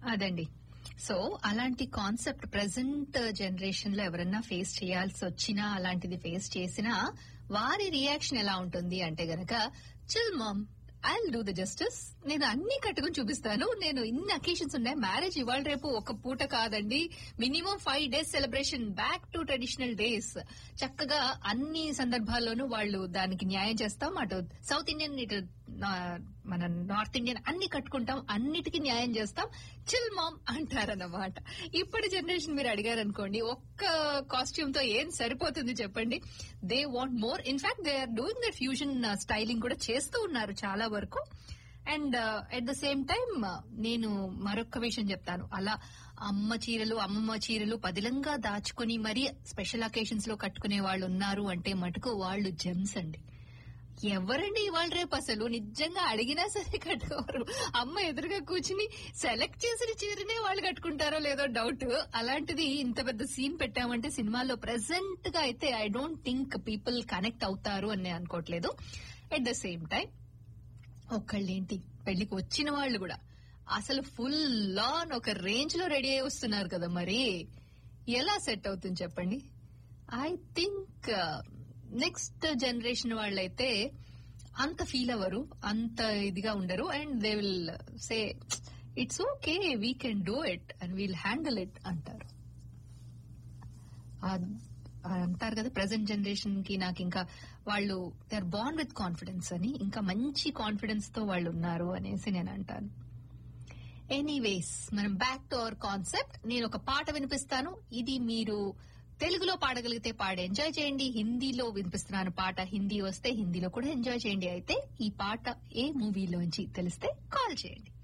అదండి సో అలాంటి concept present generation లో ఎవరన్నా ఫేస్ చేయాల్సి వచ్చినా అలాంటిది ఫేస్ చేసినా వారి రియాక్షన్ ఎలా ఉంటుంది అంటే గనక chill ma'am I do the justice నేను అన్ని కట్టుకుని చూపిస్తాను నేను ఇన్ని అకేషన్స్ ఉన్నాయి మ్యారేజ్ ఇవాళ రేపు ఒక పూట కాదండి minimum five days celebration back to traditional days చక్కగా అన్ని సందర్భాల్లోనూ వాళ్ళు దానికి న్యాయం చేస్తాం అటు సౌత్ ఇండియన్ ఇటు నా- మన నార్త్ ఇండియన్ అన్ని కట్టుకుంటాం అన్నిటికీ న్యాయం చేస్తాం చిల్ మామ్ అంటారన్నమాట ఇప్పటి జనరేషన్ మీరు అడిగారు అనుకోండి ఒక్క కాస్ట్యూమ్ తో ఏం సరిపోతుంది చెప్పండి they want more in fact they are doing that fusion styling కూడా చేస్తూ ఉన్నారు చాలా వరకు and at the same time నేను మరొక విషయం చెప్తాను అలా అమ్మ చీరలు అమ్మమ్మ చీరలు పదిలంగా దాచుకుని మరీ స్పెషల్ అకేషన్స్ లో కట్టుకునే వాళ్ళు ఉన్నారు అంటే మటుకు వాళ్ళు జెమ్స్ అండి ఎవరండి ఇవాళ రేపు అసలు నిజంగా అడిగినా సరే కట్టుకోరు అమ్మ ఎదురుగా కూర్చుని సెలెక్ట్ చేసిన చీరనే వాళ్ళు కట్టుకుంటారో లేదో డౌట్ అలాంటిది ఇంత పెద్ద సీన్ పెట్టామంటే సినిమాలో ప్రెసెంట్ గా అయితే I don't think people connect అవుతారు అని నేను అనుకోవట్లేదు ఎట్ ద సేమ్ టైం ఒక్కళ్ళేంటి పెళ్లికి వచ్చిన వాళ్ళు కూడా అసలు ఫుల్ లాన్ ఒక రేంజ్ లో రెడీ అయి వస్తున్నారు కదా మరి ఎలా సెట్ అవుతుంది చెప్పండి ఐ థింక్ నెక్స్ట్ జనరేషన్ వాళ్ళైతే అంత ఫీల్ అవ్వరు అంత ఇదిగా ఉండరు and they will say it's okay we can do it and we'll handle it అంటారు ఆ- ఆ అంటారు కదా ప్రెసెంట్ జనరేషన్ కి నాకు ఇంకా వాళ్ళు they are bond with confidence అని ఇంకా మంచి కాన్ఫిడెన్స్ తో వాళ్ళు ఉన్నారు అనేసి నేను అంటాను ఎనీవేస్ మనం బ్యాక్ టు అవర్ కాన్సెప్ట్ నేను ఒక పాట వినిపిస్తాను ఇది మీరు తెలుగులో పాడగలిగితే పాడ ఎంజాయ్ చేయండి హిందీలో వినిపిస్తున్నాను పాట హిందీ వస్తే హిందీలో కూడా ఎంజాయ్ చేయండి అయితే ఈ పాట ఏ మూవీలోంచి తెలిస్తే కాల్ చేయండి